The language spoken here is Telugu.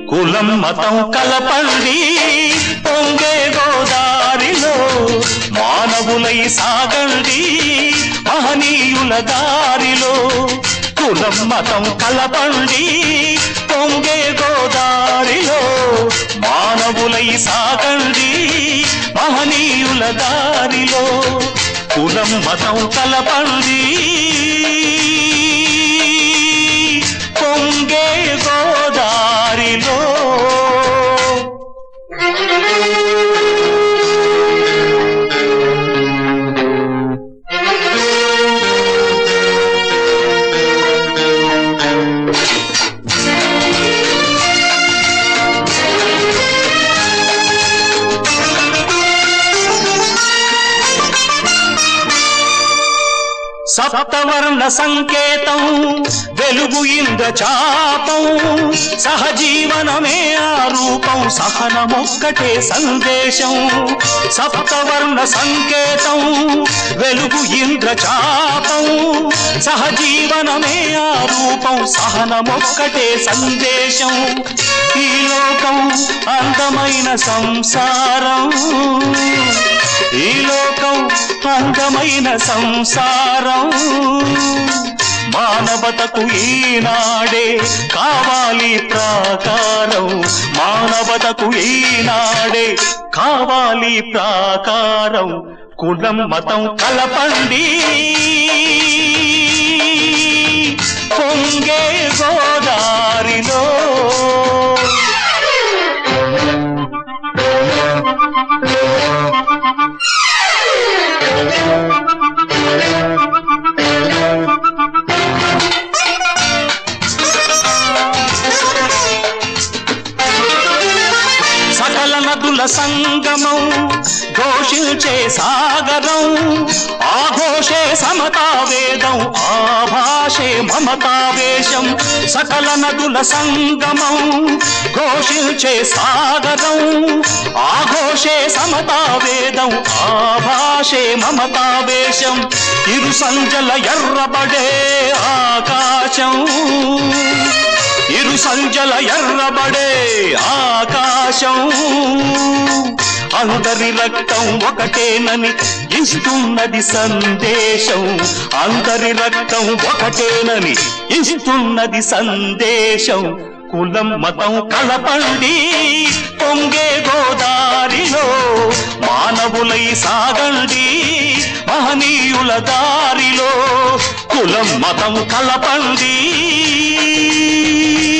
కులం మతం కలపండి పొంగే గోదారిలో మానవులై సాగండి మహనీయుల దారిలో కులం మతం కలపండి పొంగే గోదారిలో మానవులై సాగండి మహనీయుల దారిలో కులం మతం కలపండి పొంగే గోదారిలో సప్తవర్ణ సంకేతం వెలుగు ఇంద్రచాపం సహజీవనమే ఆ రూపం సహనమొక్కటే సందేశం సప్తవర్ణ సంకేతం వెలుగు ఇంద్రచాపం సహజీవనమే ఆ రూపం సహనమొక్కటే సందేశం ఈ లోకం అందమైన సంసారం ఈ లోకం అందమైన సంసారం మానవతకు ఈనాడే కావాలి ప్రాకారం మానవతకు ఈనాడే కావాలి ప్రాకారం కులం మతం కలపండి పొంగే గోదారిలో సకల నదుల సంగమం ఘోషించే సాగరం ఆ ఘోషే సమతా వేదం ఆ భాషే మమతావేశం సకల నదుల సంగమం ఘోషించే సాగరం ఆ ఘోషే సమతా వేదం ఆ భాషే మమతావేశం ఇరు సంజల ఎర్రబడే ఆకాశం ఇరు సంజల ఎర్రబడే ఆకాశం అందరి రక్తం ఒకటేనని ఇస్తున్నది సందేశం అందరి రక్తం ఒకటేనని ఇస్తున్నది సందేశం కులం మతం కలపండి పొంగే గోదారిలో మానవులై సాగండి మహనీయుల దారిలో కులం మతం కలపండి